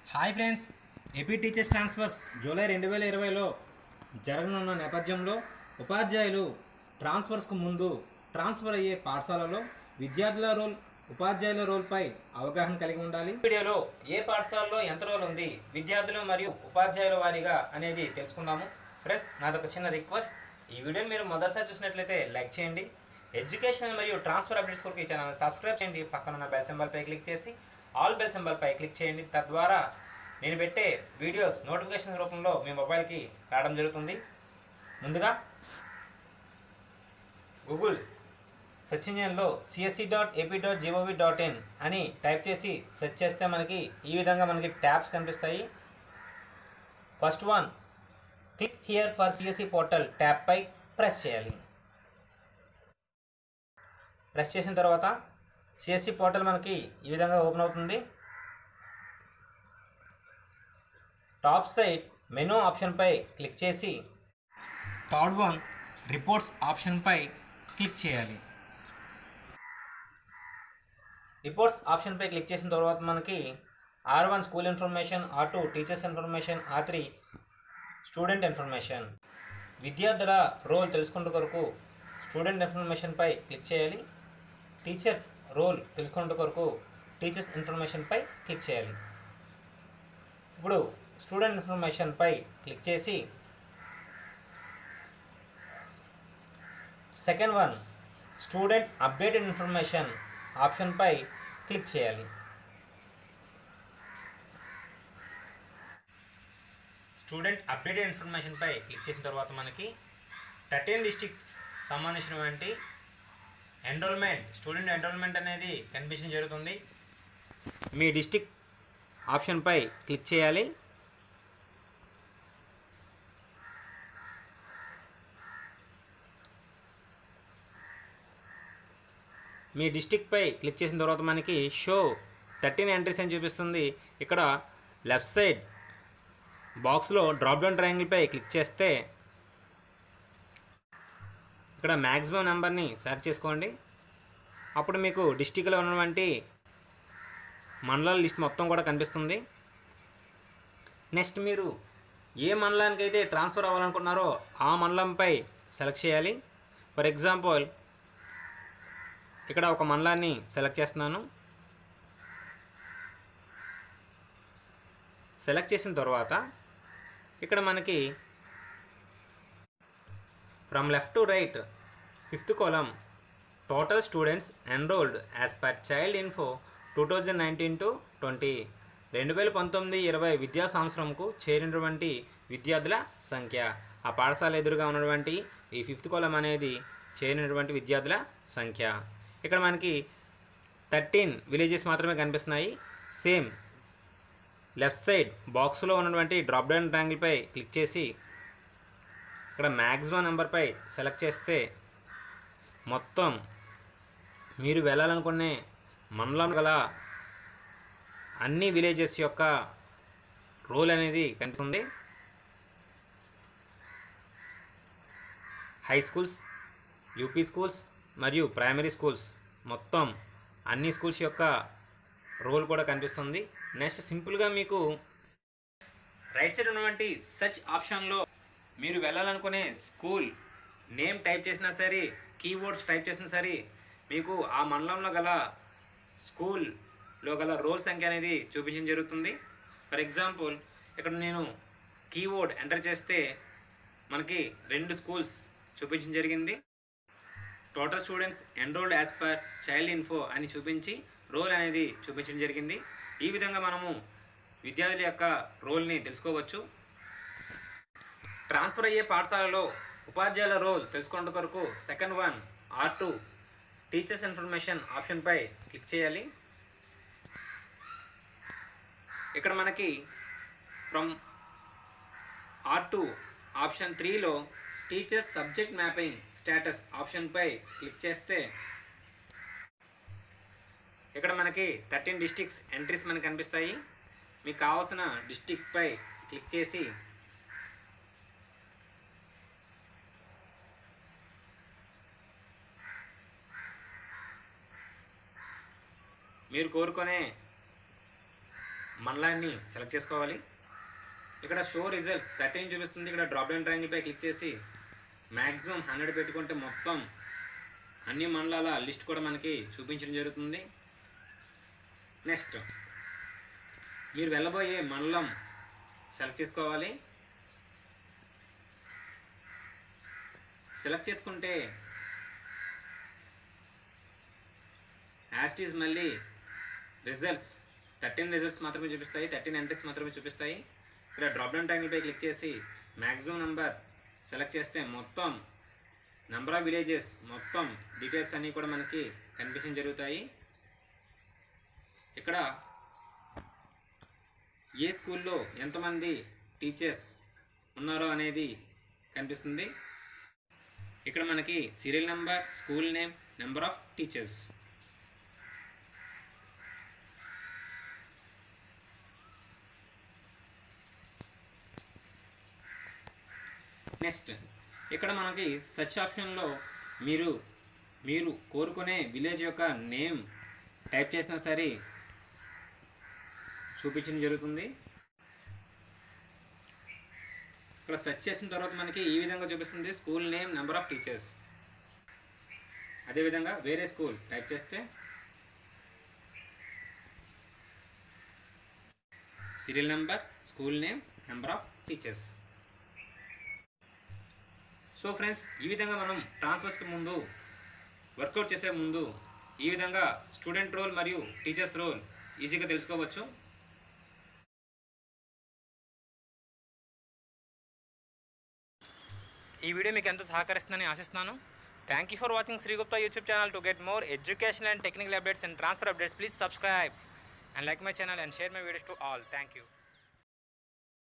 hi friends AP teachers transfers July రెండు వేల ఇరవైలో జరగనున్న నేపథ్యంలో ఉపాధ్యాయులు ట్రాన్స్ఫర్స్కు ముందు ట్రాన్స్ఫర్ అయ్యే పాఠశాలలో విద్యార్థుల రోల్ ఉపాధ్యాయుల రోల్పై అవగాహన కలిగి ఉండాలి ఈ వీడియోలో ఏ పాఠశాలలో ఎంత రోల్ ఉంది విద్యార్థులు మరియు ఉపాధ్యాయుల వారీగా అనేది తెలుసుకుందాము ఫ్రెండ్స్ నాదొక చిన్న రిక్వెస్ట్ ఈ వీడియోని మీరు మొదటిసారి చూసినట్లయితే లైక్ చేయండి ఎడ్యుకేషన్ మరియు ట్రాన్స్ఫర్ అప్డేట్స్ కొరకు ఈ ఛానల్ సబ్స్క్రైబ్ చేయండి పక్కన ఉన్న బెల్ సింబల్పై క్లిక్ చేసి ఆల్ బెల్ సింబల్పై క్లిక్ చేయండి తద్వారా నేను పెట్టే వీడియోస్ నోటిఫికేషన్ రూపంలో మీ మొబైల్కి రావడం జరుగుతుంది ముందుగా గూగుల్ సెర్చ్ ఇంజిన్లో CSC dot AP dot G O V dot in అని టైప్ చేసి సెర్చ్ చేస్తే మనకి ఈ విధంగా మనకి ట్యాబ్స్ కనిపిస్తాయి first one click here for CSC portal ట్యాబ్పై ప్రెస్ చేయాలి ప్రెస్ చేసిన తర్వాత సిఎస్సి పోర్టల్ మనకి ఈ విధంగా ఓపెన్ అవుతుంది టాప్ సైడ్ మెనూ ఆప్షన్పై క్లిక్ చేసి థర్డ్ వన్ రిపోర్ట్స్ ఆప్షన్పై క్లిక్ చేయాలి రిపోర్ట్స్ ఆప్షన్పై క్లిక్ చేసిన తర్వాత మనకి R one school information R two teachers information R three student information విద్యార్థుల రోల్ తెలుసుకునే కొరకు స్టూడెంట్ ఇన్ఫర్మేషన్పై క్లిక్ చేయాలి టీచర్స్ రోల్ తెలుసుకునే కొరకు టీచర్స్ ఇన్ఫర్మేషన్పై క్లిక్ చేయాలి ఇప్పుడు స్టూడెంట్ ఇన్ఫర్మేషన్పై క్లిక్ చేసి second one student updated information ఆప్షన్పై క్లిక్ చేయాలి స్టూడెంట్ అప్డేటెడ్ ఇన్ఫర్మేషన్పై క్లిక్ చేసిన తర్వాత మనకి థర్టీన్ డిస్టిక్స్ సంబంధించినటువంటి ఎన్రోల్మెంట్ స్టూడెంట్ ఎన్రోల్మెంట్ అనేది కనిపించడం జరుగుతుంది మీ డిస్టిక్ ఆప్షన్పై క్లిక్ చేయాలి మీ డిస్టిక్పై క్లిక్ చేసిన తర్వాత మనకి షో థర్టీన్ ఎంట్రీస్ అని చూపిస్తుంది ఇక్కడ లెఫ్ట్ సైడ్ బాక్స్లో డ్రాప్ డౌన్ ట్రయాంగిల్పై క్లిక్ చేస్తే ఇక్కడ మ్యాక్సిమం నెంబర్ని సెర్చ్ చేసుకోండి అప్పుడు మీకు డిస్టిక్లో ఉన్నటువంటి మండలాల లిస్ట్ మొత్తం కూడా కనిపిస్తుంది నెక్స్ట్ మీరు ఏ మండలానికి అయితే ట్రాన్స్ఫర్ అవ్వాలనుకున్నారో ఆ మండలంపై సెలెక్ట్ చేయాలి ఫర్ ఎగ్జాంపుల్ ఇక్కడ ఒక మండలాన్ని సెలెక్ట్ చేస్తున్నాను సెలెక్ట్ చేసిన తర్వాత ఇక్కడ మనకి from left to right fifth column total students enrolled as per child info two thousand nineteen to twenty రెండు వేల పంతొమ్మిది ఇరవై విద్యా సంవత్సరంకు చేరినటువంటి విద్యార్థుల సంఖ్య ఆ పాఠశాల ఎదురుగా ఉన్నటువంటి ఈ ఫిఫ్త్ కోలం అనేది చేరినటువంటి విద్యార్థుల సంఖ్య ఇక్కడ మనకి థర్టీన్ విలేజెస్ మాత్రమే కనిపిస్తున్నాయి సేమ్ లెఫ్ట్ సైడ్ బాక్స్లో ఉన్నటువంటి డ్రాప్ డౌన్ ట్రాంగిల్పై క్లిక్ చేసి ఇక్కడ మ్యాక్సిమం నెంబర్పై సెలెక్ట్ చేస్తే మొత్తం మీరు వెళ్ళాలనుకునే మండలం గల అన్ని విలేజెస్ యొక్క రోల్ అనేది కనిపిస్తుంది హై స్కూల్స్ యూపీ స్కూల్స్ మరియు ప్రైమరీ స్కూల్స్ మొత్తం అన్ని స్కూల్స్ యొక్క రోల్ కూడా కనిపిస్తుంది నెక్స్ట్ సింపుల్గా మీకు రైట్ సైడ్ ఉన్నటువంటి సెర్చ్ ఆప్షన్లో మీరు వెళ్ళాలనుకునే స్కూల్ నేమ్ టైప్ చేసినా సరే కీవర్డ్స్ టైప్ చేసినా సరే మీకు ఆ మండలంలో గల స్కూల్లో గల రోల్ సంఖ్య అనేది చూపించడం జరుగుతుంది ఫర్ ఎగ్జాంపుల్ ఇక్కడ నేను కీవర్డ్ ఎంటర్ చేస్తే మనకి రెండు స్కూల్స్ చూపించడం జరిగింది total students enrolled as per child info అని చూపించి రోల్ అనేది చూపించడం జరిగింది ఈ విధంగా మనము విద్యార్థుల యొక్క రోల్ని తెలుసుకోవచ్చు ట్రాన్స్ఫర్ అయ్యే పాఠశాలలో ఉపాధ్యాయుల రోల్ తెలుసుకున్న కొరకు second one R two teachers information ఆప్షన్పై క్లిక్ చేయాలి ఇక్కడ మనకి ఫ్రమ్ ఆర్ టూ ఆప్షన్ త్రీలో టీచర్స్ సబ్జెక్ట్ మ్యాపింగ్ స్టేటస్ ఆప్షన్పై క్లిక్ చేస్తే ఇక్కడ మనకి థర్టీన్ డిస్టిక్స్ ఎంట్రీస్ మనకి కనిపిస్తాయి మీకు కావాల్సిన డిస్టిక్పై క్లిక్ చేసి మీరు కోరుకునే మండలాన్ని సెలెక్ట్ చేసుకోవాలి ఇక్కడ షో రిజల్ట్స్ థర్టీన్ చూపిస్తుంది ఇక్కడ డ్రాప్ డౌన్ ట్రయాంగిల్పై క్లిక్ చేసి మ్యాక్సిమం హండ్రెడ్ పెట్టుకుంటే మొత్తం అన్ని మండలాల లిస్ట్ కూడా మనకి చూపించడం జరుగుతుంది నెక్స్ట్ మీరు వెళ్ళబోయే మండలం సెలెక్ట్ చేసుకోవాలి సెలెక్ట్ చేసుకుంటే యాస్టీస్ మళ్ళీ రిజల్ట్స్ థర్టీన్ రిజల్ట్స్ మాత్రమే చూపిస్తాయి థర్టీన్ ఎంట్రీస్ మాత్రమే చూపిస్తాయి ఇక్కడ డ్రాప్ డౌన్ ట్యాంగిల్పై క్లిక్ చేసి మ్యాక్సిమం నెంబర్ సెలెక్ట్ చేస్తే మొత్తం నెంబర్ ఆఫ్ విలేజెస్ మొత్తం డీటెయిల్స్ అన్నీ కూడా మనకి కనిపించడం జరుగుతాయి ఇక్కడ ఏ స్కూల్లో ఎంతమంది టీచర్స్ ఉన్నారో అనేది కనిపిస్తుంది ఇక్కడ మనకి serial number school name number of teachers next ఇక్కడ మనకి సర్చ్ ఆప్షన్లో మీరు మీరు కోరుకునే విలేజ్ యొక్క నేమ్ టైప్ చేసినా సరే చూపించడం జరుగుతుంది ఇక్కడ సెర్చ్ చేసిన తర్వాత మనకి ఈ విధంగా చూపిస్తుంది school name number of teachers అదేవిధంగా వేరే స్కూల్ టైప్ చేస్తే serial number school name number of teachers so friends ఈ విధంగా మనం ట్రాన్స్ఫర్స్కి ముందు వర్కౌట్ చేసే ముందు ఈ విధంగా స్టూడెంట్ రోల్ మరియు టీచర్స్ రోల్ ఈజీగా తెలుసుకోవచ్చు ఈ వీడియో మీకు ఎంతో సహకరిస్తుందని ఆశిస్తున్నాను thank you for watching Sri Gupta YouTube channel to get more education and technical updates and transfer updates please subscribe and like my channel and share my videos to all thank you